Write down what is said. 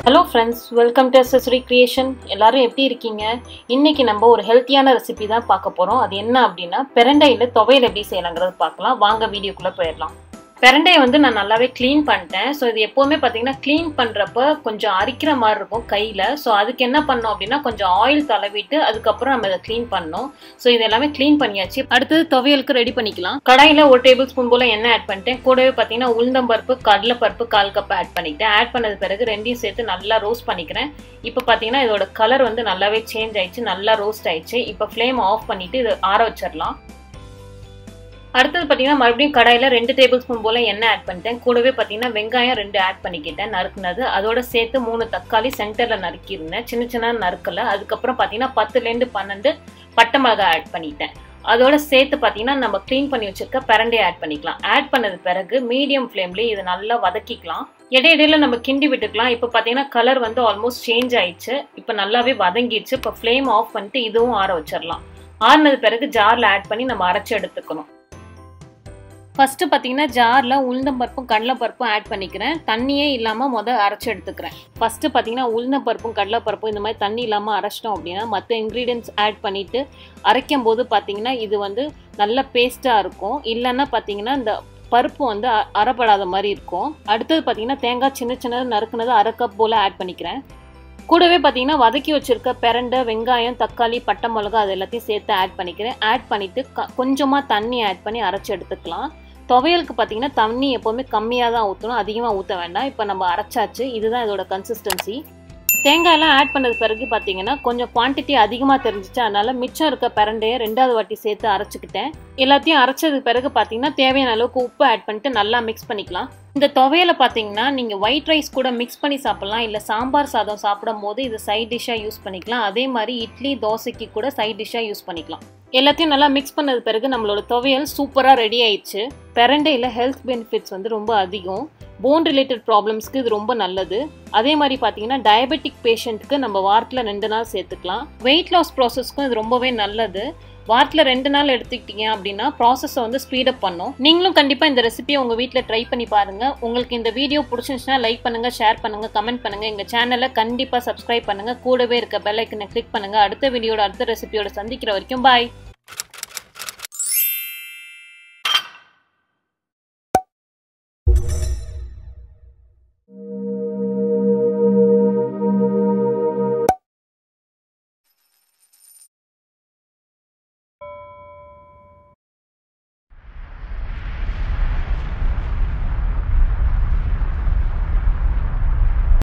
hello friends welcome to அசசரி creation எல்லாரும் எப்படி இருக்கீங்க இன்னைக்கு நம்ம ஒரு ஹெல்த்தியான ரெசிபி தான் பார்க்க போகிறோம் அது என்ன அப்படின்னா பெரண்டையில் துவையல் எப்படி செய்யலாங்கிறது பார்க்கலாம் வாங்க வீடியோக்குள்ளே போயிடலாம் பெரண்டையை வந்து நான் நல்லாவே க்ளீன் பண்ணிட்டேன் ஸோ இது எப்போவுமே பார்த்தீங்கன்னா க்ளீன் பண்ணுறப்ப கொஞ்சம் அரிக்கிற மாதிரி இருக்கும் கையில் ஸோ அதுக்கு என்ன பண்ணோம் அப்படின்னா கொஞ்சம் ஆயில் தடவிட்டு அதுக்கப்புறம் நம்ம இதை க்ளீன் பண்ணோம் ஸோ இது எல்லாமே க்ளீன் பண்ணியாச்சு அடுத்தது துவையலுக்கு ரெடி பண்ணிக்கலாம் கடாயில் ஒரு டேபிள் ஸ்பூன் போல் எண்ணெய் ஆட் பண்ணிட்டேன் கூடவே பார்த்தீங்கன்னா உளுந்தம்பருப்பு கடலைப்பருப்பு கால் கப் ஆட் பண்ணிக்கிட்டேன் ஆட் பண்ணது பிறகு ரெண்டையும் சேர்த்து நல்லா ரோஸ்ட் பண்ணிக்கிறேன் இப்போ பார்த்தீங்கன்னா இதோட கலர் வந்து நல்லாவே சேஞ்ச் ஆயிடுச்சு நல்லா ரோஸ்ட் ஆயிடுச்சு இப்போ ஃப்ளேம் ஆஃப் பண்ணிட்டு இதை ஆற வச்சிடலாம் அடுத்தது பார்த்தீங்கன்னா மறுபடியும் கடாயில் ரெண்டு டேபிள் ஸ்பூன் போல் எண்ணெய் ஆட் பண்ணிட்டேன் கூடவே பார்த்தீங்கன்னா வெங்காயம் ரெண்டு ஆட் பண்ணிக்கிட்டேன் நறுக்குனது அதோட சேர்த்து மூணு தக்காளி சென்டரில் நறுக்கியிருந்தேன் சின்ன சின்ன நறுக்கலை அதுக்கப்புறம் பார்த்தீங்கன்னா பத்துலேருந்து பன்னெண்டு பட்டை மிளகாய் ஆட் பண்ணிட்டேன் அதோட சேர்த்து பார்த்தீங்கன்னா நம்ம க்ளீன் பண்ணி வச்சிருக்க பிரண்டையை ஆட் பண்ணிக்கலாம் ஆட் பண்ணது பிறகு மீடியம் ஃப்ளேம்லேயே இதை நல்லா வதக்கிக்கலாம் இடையிடையில நம்ம கிண்டி விட்டுக்கலாம் இப்போ பார்த்தீங்கன்னா கலர் வந்து ஆல்மோஸ்ட் சேஞ்ச் ஆயிடுச்சு இப்போ நல்லாவே வதங்கிடுச்சு இப்போ ஃப்ளேம் ஆஃப் பண்ணிட்டு இதுவும் ஆற வச்சிடலாம் ஆறினது பிறகு ஜாரில் ஆட் பண்ணி நம்ம அரைச்சி எடுத்துக்கணும் ஃபஸ்ட்டு பார்த்தீங்கன்னா ஜாரில் உளுந்தம்பருப்பும் கடலைப்பருப்பும் ஆட் பண்ணிக்கிறேன் தண்ணியே இல்லாமல் மொதல் அரைச்சி எடுத்துக்கிறேன் ஃபஸ்ட்டு பார்த்தீங்கன்னா உளுந்தம்பருப்பும் கடலைப்பருப்பும் இந்த மாதிரி தண்ணி இல்லாமல் அரைச்சிட்டோம் அப்படின்னா மற்ற இன்க்ரீடியன்ஸ் ஆட் பண்ணிவிட்டு அரைக்கும் போது பார்த்தீங்கன்னா இது வந்து நல்ல பேஸ்ட்டாக இருக்கும் இல்லைன்னா பார்த்தீங்கன்னா இந்த பருப்பு வந்து அரைப்படாத மாதிரி இருக்கும் அடுத்தது பார்த்தீங்கன்னா தேங்காய் சின்ன சின்னது நறுக்குனது அரை கப் போல் ஆட் பண்ணிக்கிறேன் கூடவே பார்த்தீங்கன்னா வதக்கி வச்சிருக்க பெரண்டை வெங்காயம் தக்காளி பட்டை மிளகா அது எல்லாத்தையும் சேர்த்து ஆட் பண்ணிக்கிறேன் ஆட் பண்ணிவிட்டு க கொஞ்சமாக தண்ணி ஆட் பண்ணி அரைச்சி எடுத்துக்கலாம் துவையலுக்கு பார்த்தீங்கன்னா தண்ணி எப்போவுமே கம்மியாக தான் ஊற்றணும் அதிகமாக ஊற்ற வேண்டாம் இப்போ நம்ம அரைச்சாச்சு இதுதான் இதோட கன்சிஸ்டன்சி தேங்காயெல்லாம் ஆட் பண்ணது பிறகு பார்த்தீங்கன்னா கொஞ்சம் குவான்டிட்டி அதிகமாக தெரிஞ்சிச்சு அதனால மிச்சம் இருக்க பிரண்டையை ரெண்டாவது வாட்டி சேர்த்து அரைச்சிக்கிட்டேன் எல்லாத்தையும் அரைச்சதுக்கு பிறகு பார்த்தீங்கன்னா தேவையான அளவுக்கு உப்பு ஆட் பண்ணிட்டு நல்லா மிக்ஸ் பண்ணிக்கலாம் இந்த துவையலை பார்த்தீங்கன்னா நீங்கள் ஒயிட் ரைஸ் கூட மிக்ஸ் பண்ணி சாப்பிட்லாம் இல்லை சாம்பார் சாதம் சாப்பிடும் போது இது சைட் டிஷ்ஷாக யூஸ் பண்ணிக்கலாம் அதே மாதிரி இட்லி தோசைக்கு கூட சைட் டிஷ்ஷாக யூஸ் பண்ணிக்கலாம் எல்லாத்தையும் நல்லா மிக்ஸ் பண்ணது பிறகு நம்மளோட துவையல் சூப்பராக ரெடி ஆயிடுச்சு பெரண்டையில் ஹெல்த் பெனிஃபிட்ஸ் வந்து ரொம்ப அதிகம் போன் ரிலேட்டட் ப்ராப்ளம்ஸ்க்கு இது ரொம்ப நல்லது அதே மாதிரி பார்த்தீங்கன்னா டயபெட்டிக் பேஷண்ட்டுக்கு நம்ம வாரத்தில் ரெண்டு நாள் சேர்த்துக்கலாம் வெயிட் லாஸ் ப்ராசஸ்க்கும் இது ரொம்பவே நல்லது வாரத்தில் ரெண்டு நாள் எடுத்துக்கிட்டீங்க அப்படின்னா ப்ராசஸை வந்து ஸ்பீடப் பண்ணும் நீங்களும் கண்டிப்பாக இந்த ரெசிபியை உங்கள் வீட்டில் ட்ரை பண்ணி பாருங்கள் உங்களுக்கு இந்த வீடியோ பிடிச்சிருந்துச்சுன்னா லைக் பண்ணுங்கள் ஷேர் பண்ணுங்கள் கமெண்ட் பண்ணுங்கள் எங்கள் சேனலை கண்டிப்பாக சப்ஸ்கிரைப் பண்ணுங்கள் கூடவே இருக்க பெல் ஐக்கனை கிளிக் பண்ணுங்கள் அடுத்த வீடியோட அடுத்த ரெசிபியோட சந்திக்கிற வரைக்கும் பாய்